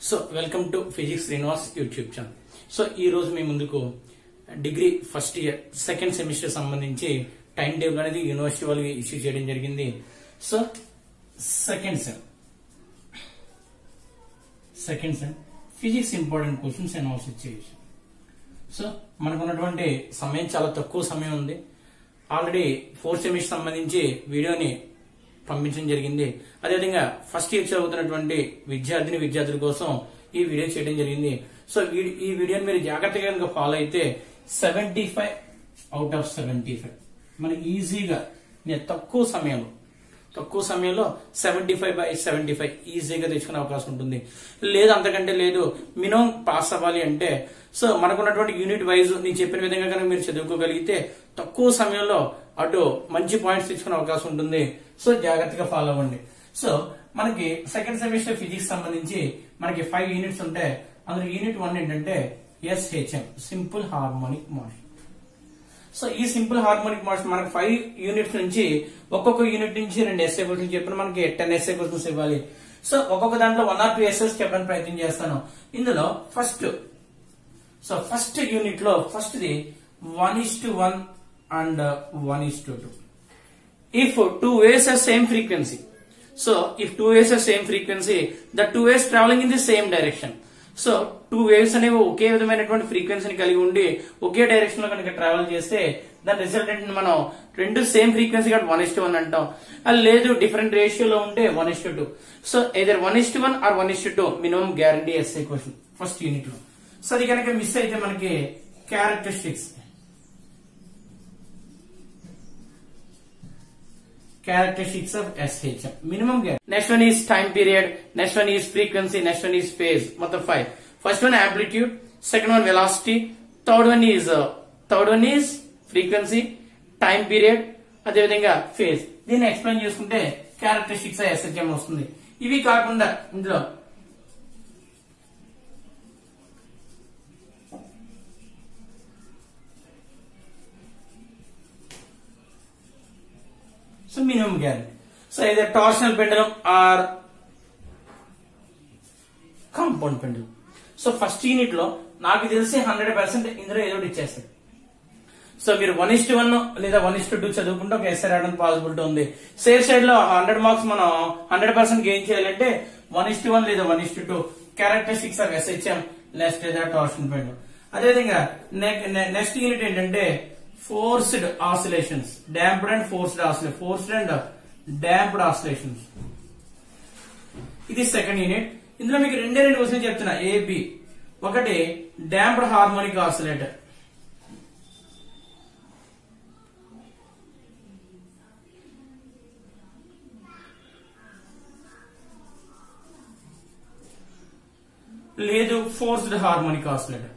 So welcome to physics Srinivas YouTube channel so ఈ రోజు మీ ముందుకు degree first year second semester సంబంధించి టైం టేబుల్ అనేది యూనివర్సిటీ వాళ్ళకి ఇష్యూ చేయడం జరిగింది so second sem second sem physics important questions analysis చేయొచ్చు సో మనకు ఉన్నటువంటి సమయం చాలా తక్కువ సమయం ఉంది ఆల్రెడీ ఫోర్త్ సెమిస్టర్ సంబంధించి వీడియోని పంపించడం జరిగింది అదేవిధంగా ఫస్ట్ ఇయర్ చదువుతున్నటువంటి విద్యార్థిని విద్యార్థుల కోసం ఈ వీడియో చేయడం జరిగింది సో ఈ- ఈ వీడియోని మీరు జాగ్రత్తగా కనుక ఫాలో అయితే seventy five out of seventy five మనకి ఈజీగా నేను తక్కువ సమయంలో తక్కువ సమయంలో seventy five by seventy five ఈజీగా తెచ్చుకునే అవకాశం ఉంటుంది లేదు అంతకంటే లేదు మినిమం పాస్ అవ్వాలి అంటే సో మనకున్నటువంటి యూనిట్ వైజ్ నేను చెప్పిన విధంగా కనుక మీరు చదువుకోగలిగితే తక్కువ సమయంలో అటు మంచి పాయింట్స్ తెచ్చుకునే అవకాశం ఉంటుంది సో జాగ్రత్తగా ఫాలో అవ్వండి సో మనకి సెకండ్ సెమిస్టర్ ఫిజిక్స్ సంబంధించి మనకి ఫైవ్ యూనిట్స్ ఉంటాయి అందులో యూనిట్ వన్ ఏంటంటే SHM simple harmonic motion so ఈ సింపుల్ హార్మోనిక్ మోషన్ మనకి ఫైవ్ యూనిట్స్ నుంచి ఒక్కొక్క యూనిట్ నుంచి రెండు ఎస్ఏ క్వశ్చన్స్ చెప్పిన మనకి టెన్ ఎస్ఏ క్వశ్చన్స్ ఇవ్వాలి సో ఒక్కొక్క దాంట్లో వన్ ఆర్ టూ ఎస్ఎస్ చెప్పడానికి ప్రయత్నం చేస్తాను ఇందులో ఫస్ట్ సో ఫస్ట్ యూనిట్ లో first the one is to one and one is to two if two waves have same frequency so if two waves have same frequency the two waves traveling in the same direction so two waves అనేవి ఒకే విధమైనటువంటి ఫ్రీక్వెన్సీని కలిగి ఉండి ఒకే direction లో కనుక travel చేస్తే దాని రిజల్టెంట్ మనం రెండు సేమ్ ఫ్రీక్వెన్సీ కాబట్టి వన్ ఇస్ వన్ అంటాం అది లేదు డిఫరెంట్ రేషియోలో ఉంటే one is two so either one is one or one is two minimum guarantee SI question first unit లో సో అది కనుక మిస్ అయితే మనకి characteristics characteristics of SHM. Minimum gap. Next one is time period. Next one is frequency. Next one is phase. మొత్తం five. First one amplitude. Second one velocity. Third one is uh, third one is frequency. Time period. అదేవిధంగా phase దీన్ని explain చేసుకుంటే characteristics SHM వస్తుంది ఇవి కాకుండా ఇందులో So minimum guarantee. So either torsional pendulum or compound pendulum so first unit లో నాకు తెలిసి హండ్రెడ్ పర్సెంట్ ఇందులో ఏదో ఒకటి ఇచ్చేస్తాడు సో మీరు వన్ ఇస్ట్ వన్ లేదా వన్ ఇస్ట్ టూ చదువుకుంటే ఒక ఎస్ఐ రావడానికి పాసిబిలిటీ ఉంది సేఫ్ సైడ్ లో హండ్రెడ్ మార్క్స్ మనం హండ్రెడ్ పర్సెంట్ గెయిన్ చేయాలంటే వన్ ఇస్ట్ వన్ లేదా one is to two characteristics of SHM next లేదా టార్షన్ పెండులం అదేవిధంగా నెక్స్ట్ యూనిట్ ఏంటంటే forced oscillations damped and forced oscillation forced and damped oscillations ఇది second unit ఇందులో మీకు రెండే రెండు క్వశ్చన్ చెప్తున్నా ఏబి ఒకటి డాంప్డ్ హార్మోనిక్ ఆసిలేటర్ లేదు ఫోర్స్డ్ హార్మోనిక్ ఆసిలేటర్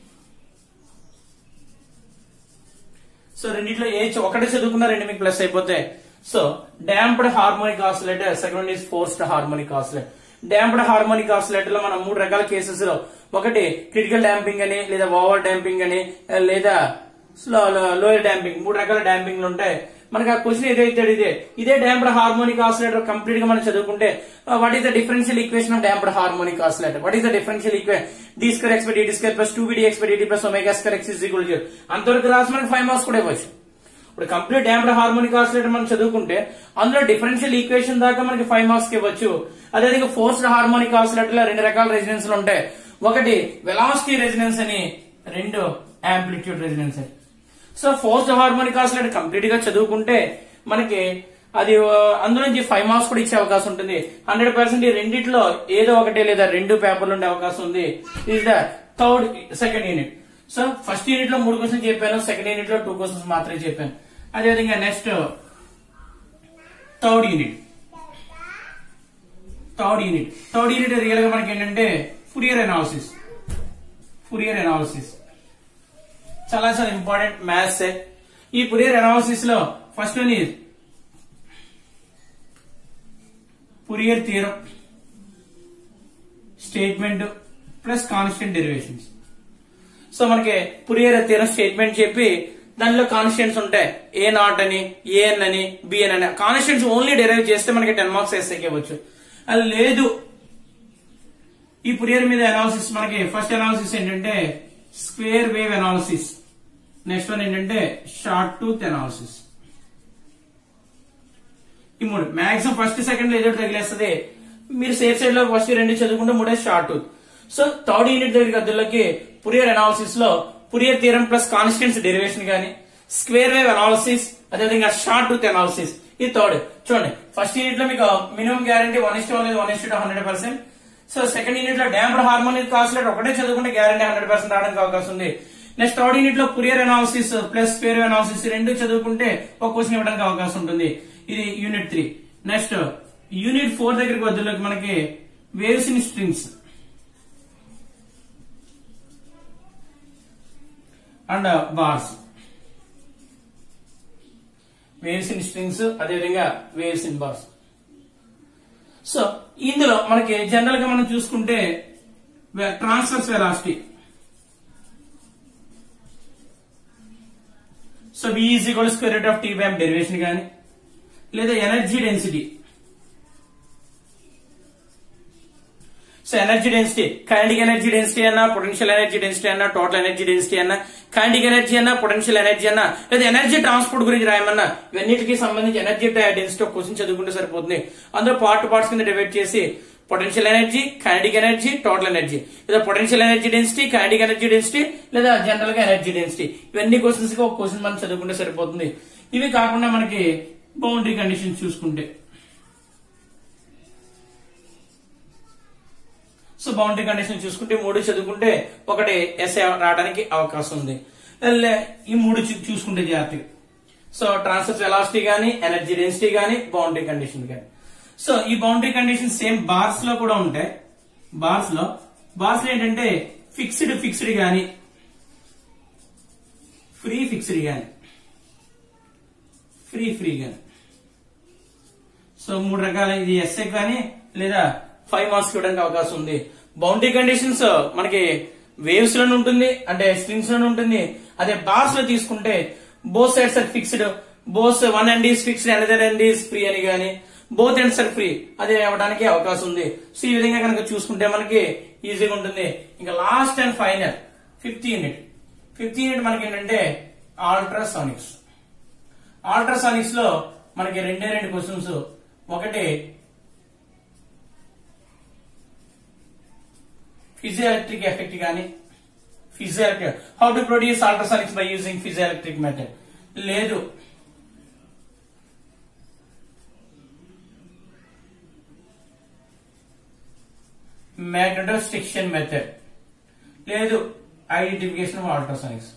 సో రెండిట్లో ఏ చ- ఒకటి చదువుకున్నా రెండు మీకు ప్లస్ అయిపోతాయి so damped harmonic oscillator second is forced harmonic oscillator damped harmonic oscillator లో మనం మూడు రకాల కేసెస్ లో ఒకటి క్రిటికల్ డాంపింగ్ అని లేదా ఓవర్ డాంపింగ్ అని లేదా స్లో లోయర్ డాంపింగ్ మూడు రకాల డాంపింగ్లు ఉంటాయి మనకి ఆ క్వశ్చన్ ఏదైతే ఇదే ఇదే డాంప్డ్ హార్మోనిక్ ఆసిలేటర్ కంప్లీట్ గా మనం చదువుకుంటే what is the differential equation of damped harmonic oscillator what is the differential equation d square x by d square plus two b d x by d plus omega square x is equal zero అంతవరకు రాసి మనకి five marks కూడా ఇవ్వచ్చు ఇప్పుడు complete damped harmonic oscillator మనం చదువుకుంటే అందులో differential equation దాకా మనకి ఫైవ్ మార్క్స్ కి ఇవ్వచ్చు అదేవిధంగా ఫోర్స్డ్ హార్మోనిక్ ఆసిలేటర్ లో రెండు రకాల రెసిడెన్స్ ఉంటాయి ఒకటి వెలాసిటీ రెసిడెన్స్ అని రెండు యాంప్లిట్యూడ్ రెసిడెన్స్ అని so forced harmonic oscillator complete గా చదువుకుంటే మనకి అది ఆ, అందులో నుంచి ఫైవ్ మార్క్స్ కూడా ఇచ్చే అవకాశం ఉంటుంది హండ్రెడ్ పర్సెంట్ ఈ రెండిట్లో ఏదో ఒకటి లేదా రెండు పేపర్లు ఉండే అవకాశం ఉంది is the third second unit so first unit లో మూడు క్వశ్చన్స్ చెప్పాను సెకండ్ యూనిట్ లో టూ క్వశ్చన్స్ మాత్రమే చెప్పాను అదేవిధంగా next third unit third unit third unit real గా మనకి ఏంటంటే ఫురియర్ అనాలిసిస్ ఫురియర్ అనాలిసిస్ చాలా చాలా ఇంపార్టెంట్ మ్యాథ్స్ ఈ ఫురియర్ అనాలిసిస్ లో first one is Fourier theorem statement plus constant derivations so మనకి ఫురియర్ థియరం స్టేట్మెంట్ చెప్పి దానిలో కాన్స్టెంట్స్ ఉంటాయి ఏ నాట్ అని ఏఎన్ అని బిఎన్ అని కాన్స్టెంట్స్ ఓన్లీ డెరైవ్ చేస్తే మనకి టెన్ మార్క్స్ ఎస్ఐకి ఇవ్వచ్చు అది లేదు ఈ పురియర్ మీద అనాలిసిస్ మనకి ఫస్ట్ అనాలిసిస్ ఏంటంటే square wave analysis next one ఏంటంటే షార్ట్ టూత్ అనాలిసిస్ ఈ మూడు మాక్సిమం ఫస్ట్ సెకండ్ ఏదో ఒకటి తగిలేస్తుంది మీరు సేఫ్ సైడ్ లో ఫస్ట్ రెండు చదువుకుంటే మూడే sawtooth so third unit దగ్గర గదుల్లోకి పురియర్ అనాలిసిస్ లో Fourier theorem plus constants derivation గానీ స్క్వేర్ వేవ్ అనాలిసిస్ అదేవిధంగా షార్ట్ టూత్ అనాలిసిస్ ఈ థర్డ్ చూడండి ఫస్ట్ యూనిట్ లో మీకు minimum guarantee one is to one one is to hundred percent so second unit లో డాంప్డ్ హార్మోనిక్ కాన్సులేట్ ఒకటే చదువుకుంటే గ్యారంటీ హండ్రెడ్ పర్సెంట్ రావడానికి అవకాశం ఉంది నెక్స్ట్ థర్డ్ యూనిట్ లో Fourier analysis plus square wave analysis రెండు చదువుకుంటే ఒక క్వశ్చన్ ఇవ్వడానికి అవకాశం ఉంటుంది ఇది unit three next unit four దగ్గరికి వద్దులోకి మనకి waves in strings and bars waves in strings అదేవిధంగా వేవ్స్ ఇన్ బార్స్ సో ఇందులో మనకి జనరల్ గా మనం చూసుకుంటే transverse velocity so b is equal square root of t by derivation కానీ లేదా energy density so energy density kinetic energy density అన్నా potential energy density అన్నా టోటల్ ఎనర్జీ డెన్సిటీ అన్నా కైండిక్ ఎనర్జీ అన్నా పొటెన్షియల్ ఎనర్జీ అన్నా లేదా ఎనర్జీ ట్రాన్స్పోర్ట్ గురించి రాయమన్నా ఇవన్నిటికి సంబంధించి ఎనర్జీ డెన్సిటీ ఒక క్వశ్చన్ చదువుకుంటే సరిపోతుంది అందులో పార్ట్ పార్ట్స్ కింద డివైడ్ చేసి potential energy kinetic energy total energy లేదా potential energy density kinetic energy density లేదా జనరల్ గా ఎనర్జీ డెన్సిటీ ఇవన్నీ క్వశ్చన్స్ కి ఒక క్వశ్చన్ మనం చదువుకుంటే సరిపోతుంది ఇవి కాకుండా మనకి బౌండరీ కండిషన్స్ చూసుకుంటే సో బౌండరీ కండిషన్ చూసుకుంటే ఈ మూడు చదువుకుంటే ఒకటి ఎస్ఏ రావడానికి అవకాశం ఉంది లే- ఈ మూడు చూ- చూసుకుంటే జాగ్రత్తగా సో ట్రాన్స్ఫర్ వెలాసిటీ గానీ ఎనర్జీ డెన్సిటీ గానీ బౌండరీ కండిషన్ గానీ సో ఈ బౌండరీ కండిషన్ సేమ్ బార్స్ లో కూడా ఉంటాయి బార్స్ లో బార్స్ లో ఏంటంటే ఫిక్స్డ్ ఫిక్స్డ్ గానీ ఫ్రీ ఫిక్స్డ్ గానీ ఫ్రీ ఫ్రీ గానీ సో మూడు రకాల ఇది ఎస్ఏ కానీ లేదా ఫైవ్ మార్క్స్ ఇవ్వడానికి అవకాశం ఉంది బౌండరీ కండిషన్స్ మనకి వేవ్స్ లోనే ఉంటుంది అంటే స్ట్రింగ్స్ లోనే ఉంటుంది అదే బార్స్ లో తీసుకుంటే both sides are fixed both one end is fixed another end is free అని గానీ బోత్ ఎండ్స్ ఆర్ ఫ్రీ అది అవ్వడానికి అవకాశం ఉంది సో ఈ విధంగా కనుక చూసుకుంటే మనకి ఈజీగా ఉంటుంది ఇంకా last and final fifth unit fifth unit మనకి ఏంటంటే ఆల్ట్రాసానిక్స్ ఆల్ట్రాసానిక్స్ లో మనకి రెండే రెండు క్వశ్చన్స్ ఒకటి ఫిజియోఎలక్ట్రిక్ ఎఫెక్ట్ కానీ piezoelectric how to produce ultrasonics by using piezoelectric method లేదు మ్యాగ్నటోస్టిక్షన్ మెథడ్ లేదు identification of ultrasonics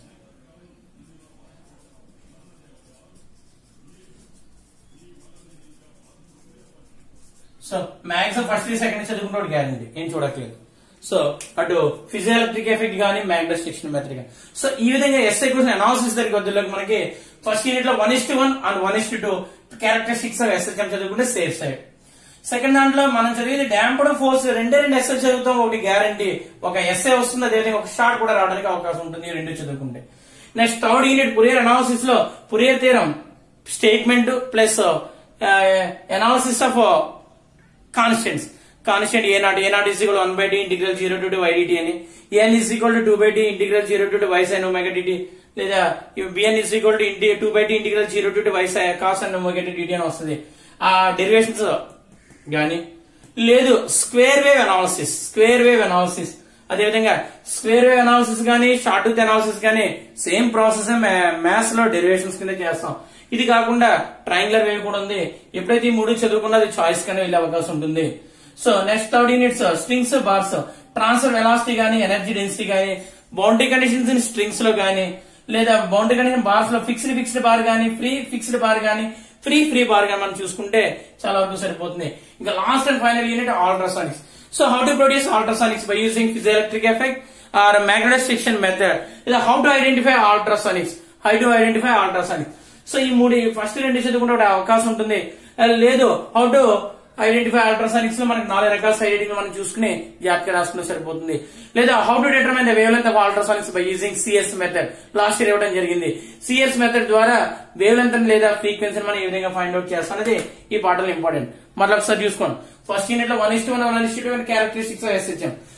so maximum first second చదువుకుంటే గ్యారంటీ ఏం చూడట్లేదు సో అటు ఫిజియోఎలక్ట్రిక్ ఎఫెక్ట్ కానీ మ్యాగ్నెస్టిక్షన్ మెథడ్ కానీ సో ఈ విధంగా ఎస్ఐ క్వశ్చన్ అనాలిసిస్ దగ్గర వద్దులోకి మనకి ఫస్ట్ యూనిట్ లో one is to one and one is to two characteristics of SI చదువుకుంటే సేఫ్ సైడ్ సెకండ్ దాంట్లో మనం చదివేది డాంప్డ్ ఫోర్స్ రెండే రెండు ఎస్ఐ చదువుతాం ఒకటి గ్యారంటీ ఒక ఎస్ఐ వస్తుంది అదేవిధంగా ఒక షార్ట్ కూడా రావడానికి అవకాశం ఉంటుంది ఈ రెండు చదువుకుంటే next third unit Fourier analysis లో Fourier theorem statement plus analysis of constants constant a naught a naught is equal one by T integral zero to y dt అని a n is equal to two by T integral zero to y sine omega dt లేదా b n is equal to into two by T integral zero to y sine cos and omega dt అని వస్తుంది ఆ derivations గాని లేదు square wave analysis square wave analysis అదేవిధంగా square wave analysis గానీ sawtooth analysis గానీ same process maths లో derivations కింద చేస్తాం ఇది కాకుండా ట్రయాంగులర్ వేవ్ కూడా ఉంది ఎప్పుడైతే ఈ మూడు చదువుకున్నా అది చాయిస్ కానీ వెళ్ళే అవకాశం ఉంటుంది so next third units strings bars transfer velocity గానీ ఎనర్జీ డెన్సిటీ గానీ బౌండరీ కండిషన్స్ ఇన్ స్ట్రింగ్స్ లో గానీ లేదా బౌండరీ కండిషన్ బార్స్ లో ఫిక్స్డ్ ఫిక్స్డ్ బార్ గానీ ఫ్రీ ఫిక్స్డ్ బార్ గానీ ఫ్రీ ఫ్రీ బార్ గా మనం చూసుకుంటే చాలా వరకు సరిపోతుంది ఇంకా last and final unit ultrasonics so how to produce ultrasonics by using piezoelectric effect or magnetic method లేదా how to identify ultrasonics how to identify ultrasonics so ఈ మూడు ఫస్ట్ రెండు చదువుకుంటే ఒక అవకాశం ఉంటుంది ఆ, లేదు హౌ టు ఐడెంటిఫై అల్ట్రాసానిక్స్ లో మనకి నాలుగు రకాల సైడ్ మనం చూసుకుని జాగ్రత్తగా రాసుకుంటే సరిపోతుంది లేదా how to determine the wavelength of ultrasonics by using C S method last year ఇవ్వడం జరిగింది సిఎస్ మెథడ్ ద్వారా వేవ్ లెంత్ లేదా ఫ్రీక్వెన్సీ మనం ఏ విధంగా ఫైండ్ అవుట్ చేస్తాం అనేది ఈ పాటలో ఇంపార్టెంట్ మళ్ళీ ఒకసారి చూసుకోండి ఫస్ట్ యూనిట్ లో one is one one is two characteristics S H M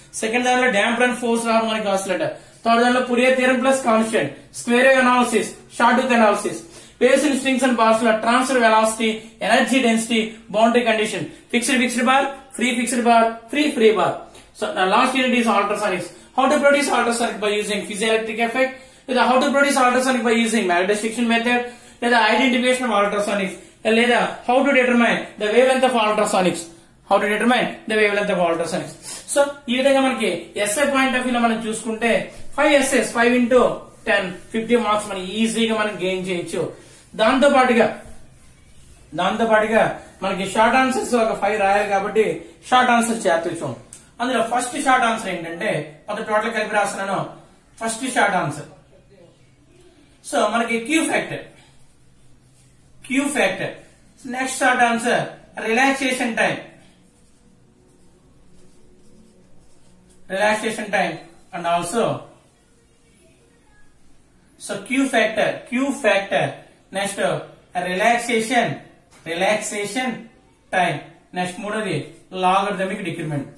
second దానిలో damper and force harmonic oscillator third దానిలో Fourier theorem plus constant square wave analysis sawtooth analysis base in strings and bars లో transfer velocity energy density boundary condition fixed fixed bar free fixed bar free free bar so last unit is ultrasonics how to produce ultrasonic by using piezoelectric effect లేదా how to produce ultrasonic by using magnetic distinction method లేదా identification of ultrasonics లేదా how to determine the wavelength of ultrasonics how to determine the wavelength of ultrasonics so ఈ విధంగా మనకి SI point of view లో మనం చూసుకుంటే five S S five into ten fifty marks మనం ఈజీగా మనం గెయిన్ చేయొచ్చు దాంతో పాటుగా దాంతో పాటుగా మనకి షార్ట్ ఆన్సర్స్ ఒక ఫైవ్ రాయాలి కాబట్టి షార్ట్ ఆన్సర్ చేర్చు అందులో ఫస్ట్ షార్ట్ ఆన్సర్ ఏంటంటే మొత్తం టోటల్ కలిపి రాస్తున్నాను ఫస్ట్ షార్ట్ ఆన్సర్ సో మనకి Q factor Q factor next short answer relaxation time relaxation time and also so Q factor Q factor next relaxation relaxation time next మూడోది logarithmic decrement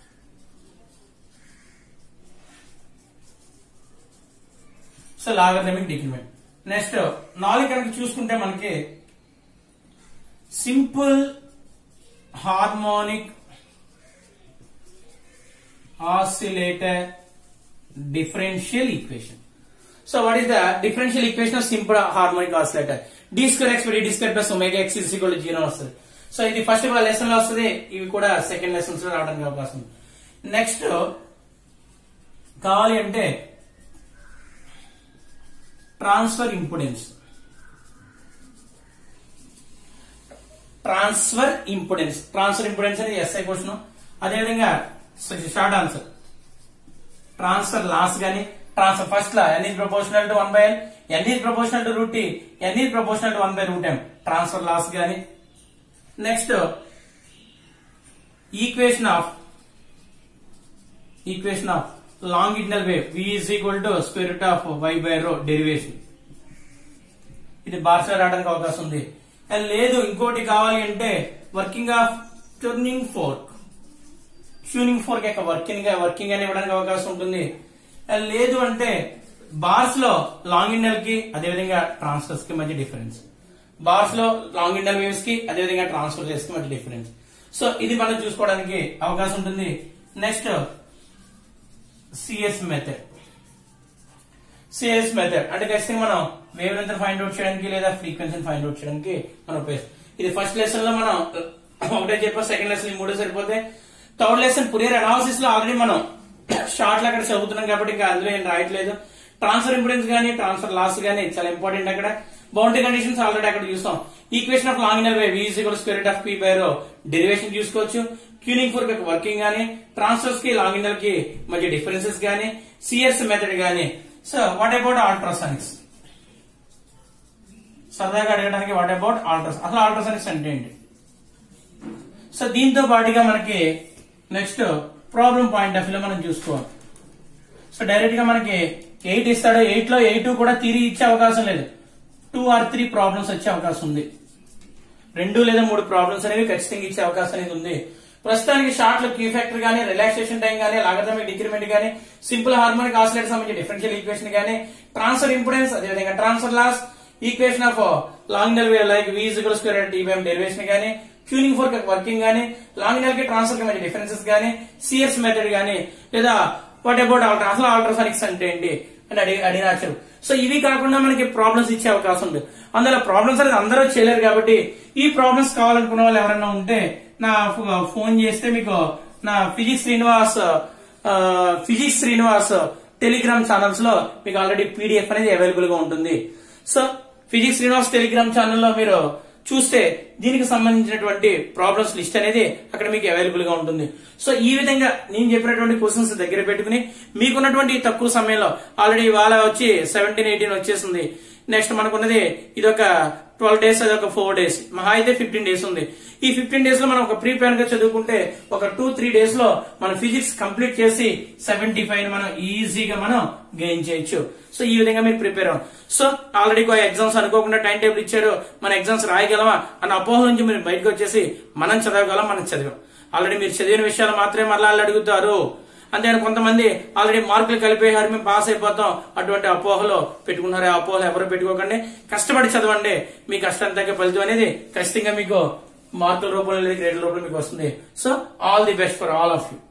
so logarithmic decrement next నాలుగు కనుక చూసుకుంటే మనకి simple harmonic oscillator differential equation so what is the differential equation of simple harmonic oscillator d square x d square plus omega x is equal zero వస్తుంది so ఇది first lesson లో వస్తుంది ఇవి కూడా సెకండ్ లెసన్స్ లో రావడానికి అవకాశం ఉంది నెక్స్ట్ కావాలి అంటే transfer impedance transfer impedance transfer impedance అనేది ఎస్ఐ క్వశ్చన్ అదేవిధంగా షార్ట్ ఆన్సర్ ట్రాన్స్ఫర్ లాస్ గానీ transfer first law n is proportional to one by n n is proportional to root T n is proportional to one by root m transfer laws గానీ next equation of equation of longitudinal wave v is equal to square root of y by rho derivation ఇది bars రావడానికి అవకాశం ఉంది and లేదు ఇంకోటి కావాలి అంటే working of tuning fork tuning fork యొక్క వర్కింగ్ వర్కింగ్ అని ఇవ్వడానికి అవకాశం ఉంటుంది అండ్ లేదు అంటే బార్స్ లో లాంగ్ ఇండల్ కి అదేవిధంగా ట్రాన్స్ఫర్స్ కి మధ్య డిఫరెన్స్ బార్స్ లో లాంగ్ ఇండల్ వేవ్స్ కి అదేవిధంగా ట్రాన్స్ఫర్ కి మధ్య డిఫరెన్స్ సో ఇది మనం చూసుకోవడానికి అవకాశం ఉంటుంది next C S method C S method అంటే ఖచ్చితంగా మనం వేవ్ లెంత్ ఫైండ్ అవుట్ చేయడానికి లేదా ఫ్రీక్వెన్సీ ఫైండ్ అవుట్ చేయడానికి మనం ఉపయోగిస్తాం ఇది ఫస్ట్ లెసన్ లో మనం ఒకటే చెప్పా సెకండ్ లెసన్ ఈ మూడో సరిపోతే థర్డ్ లెసన్ పురియర్ అనాలిసిస్ లో ఆల్రెడీ మనం షార్ట్ లో అక్కడ చదువుతున్నాం కాబట్టి ఇంకా అందులో ఏం రాయట్లేదు ట్రాన్స్ఫర్ ఇంపిడెన్స్ గానీ ట్రాన్స్ఫర్ లాస్ గానీ చాలా ఇంపార్టెంట్ అక్కడ బౌండరీ కండిషన్స్ ఆల్రెడీ అక్కడ చూస్తాం equation of longitudinal wave is equal square of P by rho derivation చూసుకోవచ్చు క్యూనింగ్ ఫోర్ వర్కింగ్ గానీ ట్రాన్స్ఫర్స్ కి లాంగినల్ కి మధ్య డిఫరెన్సెస్ గానీ సిఎస్ మెథడ్ గానీ సో వాట్ అబౌట్ ఆల్ట్రాసానిక్స్ సరదాగా అడగడానికి వాట్ అబౌట్ ఆల్ట్రాస్ అసలు ఆల్ట్రాసానిక్స్ అంటే ఏంటి సో దీంతో పాటుగా మనకి next problem point of view మనం చూసుకోవాలి సో డైరెక్ట్ గా మనకి ఎయిట్ ఇస్తాడు ఎయిట్ లో ఎయిట్ కూడా తిరిగి ఇచ్చే అవకాశం లేదు టూ ఆర్ త్రీ ప్రాబ్లమ్స్ వచ్చే అవకాశం ఉంది రెండు లేదా మూడు ప్రాబ్లమ్స్ అనేవి ఖచ్చితంగా ఇచ్చే అవకాశం అనేది ఉంది ప్రస్తుతానికి షార్ట్ లో క్యూ ఫ్యాక్టర్ గానీ రిలాక్సేషన్ టైం గానీ లాగర్థమిక్ డిక్రిమెంట్ గానీ సింపుల్ హార్మోనిక్ ఆసిలేటర్ సంబంధించి డిఫరెన్షియల్ ఈక్వేషన్ గానీ ట్రాన్స్ఫర్ ఇంపుడెన్స్ అదేవిధంగా transfer laws equation of longitudinal wave like v is equal square T by m derivation గానీ ట్యూనింగ్ ఫోర్ వర్కింగ్ గానీ లాంగినల్ కి ట్రాన్స్ఫర్ కి మధ్య డిఫరెన్సెస్ గానీ సిఎస్ మెథడ్ గానీ లేదా వాట్ అబౌట్ ఆల్ట్రా అసలు ఆల్ట్రాసానిక్స్ అంటే ఏంటి అని అడిగి అడిగినారు సో ఇవి కాకుండా మనకి ప్రాబ్లమ్స్ ఇచ్చే అవకాశం ఉంది అందులో ప్రాబ్లమ్స్ అనేది అందరూ చేయలేరు కాబట్టి ఈ ప్రాబ్లమ్స్ కావాలనుకున్న వాళ్ళు ఎవరైనా ఉంటే నా ఫో- ఫోన్ చేస్తే మీకు నా ఫిజిక్స్ శ్రీనివాస్ ఆ, ఫిజిక్స్ శ్రీనివాస్ టెలిగ్రామ్ ఛానల్స్ లో మీకు ఆల్రెడీ పీడిఎఫ్ అనేది అవైలబుల్ గా ఉంటుంది సో ఫిజిక్స్ శ్రీనివాస్ టెలిగ్రామ్ ఛానల్లో మీరు చూస్తే దీనికి సంబంధించినటువంటి ప్రాబ్లమ్స్ లిస్ట్ అనేది అక్కడ మీకు అవైలబుల్ గా ఉంటుంది సో ఈ విధంగా నేను చెప్పినటువంటి క్వశ్చన్స్ దగ్గర పెట్టుకుని మీకున్నటువంటి ఈ తక్కువ సమయంలో ఆల్రెడీ ఇవాళ వచ్చి సెవెంటీన్ ఎయిటీన్ వచ్చేసింది నెక్స్ట్ మనకున్నది ఇది ఒక ట్వెల్వ్ డేస్ అది ఒక ఫోర్ డేస్ మహా అయితే ఫిఫ్టీన్ డేస్ ఉంది ఈ ఫిఫ్టీన్ డేస్ లో మనం ఒక ప్రీ ప్లాన్ గా చదువుకుంటే ఒక టూ త్రీ డేస్ లో మన ఫిజిక్స్ కంప్లీట్ చేసి సెవెంటీ ఫైవ్ మనం ఈజీగా మనం గెయిన్ చేయొచ్చు సో ఈ విధంగా మీరు ప్రిపేర్ అవ్వండి సో ఆల్రెడీ ఎగ్జామ్స్ అనుకోకుండా టైం టేబుల్ ఇచ్చారు మన ఎగ్జామ్స్ రాయగలమా అన్న అపోహ నుంచి మీరు బయటకు వచ్చేసి మనం చదవగలం మనం చదివాం ఆల్రెడీ మీరు చదివిన విషయాలు మాత్రమే మళ్ళీ వాళ్ళు అడుగుతారు అంతేగాని కొంతమంది ఆల్రెడీ మార్కులు కలిపేశారు మేము పాస్ అయిపోతాం అటువంటి అపోహలో పెట్టుకుంటారు ఆ అపోహలు ఎవరు పెట్టుకోకండి కష్టపడి చదవండి మీ కష్టం తగ్గ ఫలితం అనేది ఖచ్చితంగా మీకు మార్కుల రూపంలో లేదా గ్రేడ్ల రూపంలో మీకు వస్తుంది so all the best for all of you